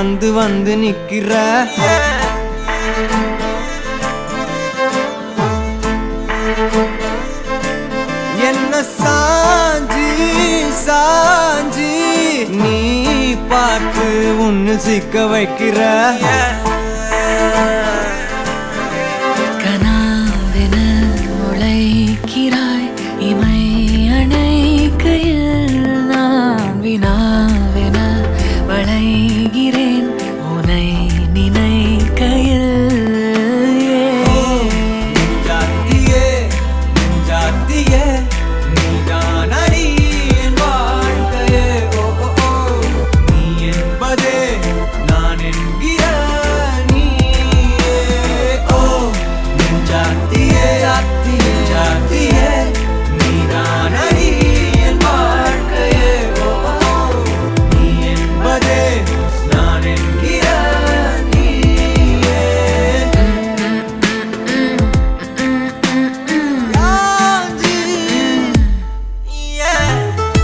வந்து வந்து நிக்கிற என்ன சாஞ்சி சாஞ்சி நீ பார்த்து உன்னு சிக்க வைக்கிற கனாவென முளைக்கிறாய் இமை அணைக்கையில் நான் வினாவென வளைகிறேன் உனை நினைக்கையில் நெஞ்சாத்தியே நெஞ்சாத்தியே நீதான் அடி என் வாழ்க்கையே ஓ ஓ ஓ நீ என்பதே நான் என்கிற நீயே ஓ நெஞ்சாத்தியே நெஞ்சாத்தியே நீதான் அடி என் வாழ்க்கையே ஓ ஓ ஓ நீ என்பதே நான் என்கிற நீயே Yeah.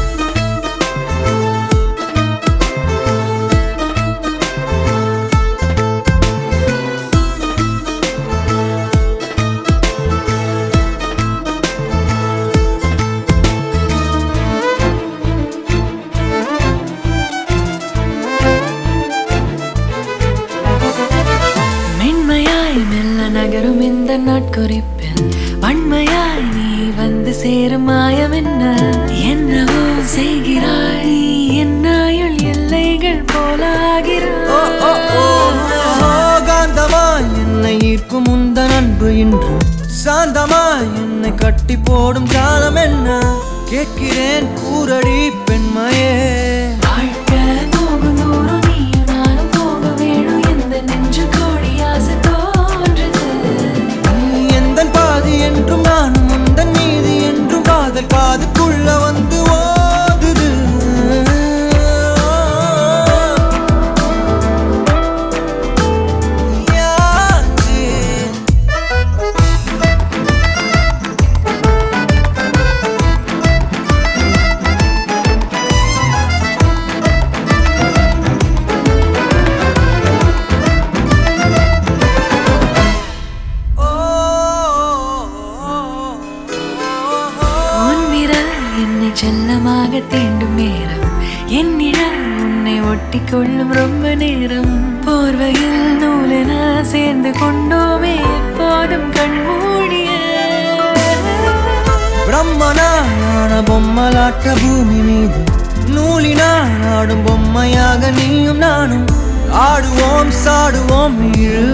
மென்மையாய் மெல்ல நகரும் இந்த நாட்குறிப்பில் வன்மையாய் நீ வந்து சேரும் மாயம் என்ன என்னவோ செய்கிறாய் என்னாயுள் எல்லைகள் போலாகிறாய் காந்தமாய் என்னை ஈர்க்கும் உந்தன் அன்பு இன்று சாந்தமாய் என்னை கட்டி போடும் ஜாலம் என்ன கேட்கிறேன் கூரடி பெண்மையே வாழ்க்கை போகும் தூரம் நீயும் நானும் போக வேணும் எந்த நெஞ்சு கோடி ஆசை தோன்றுது நீ எந்தன் பாதி என்றும் நானும் உந்தன் மீதி என்றும் காதல் காதுக்குள்ள வந்து ஓதுது யாச்சே உன் விரல் என்னை செல்லமாக தீண்டும் நேரம் என் நிழல் உன்னை ஒட்டி கொள்ளும் ரொம்ப நேரம் போர்வையில் நூலென சேர்ந்து கொண்டோமே எப்போதும் கண்மூடிய பிரம்மனான பொம்மலாட்ட பூமி மீது நூலினால் ஆடும் பொம்மையாக நீயும் நானும் ஆடுவோம் சாடுவோம் இழு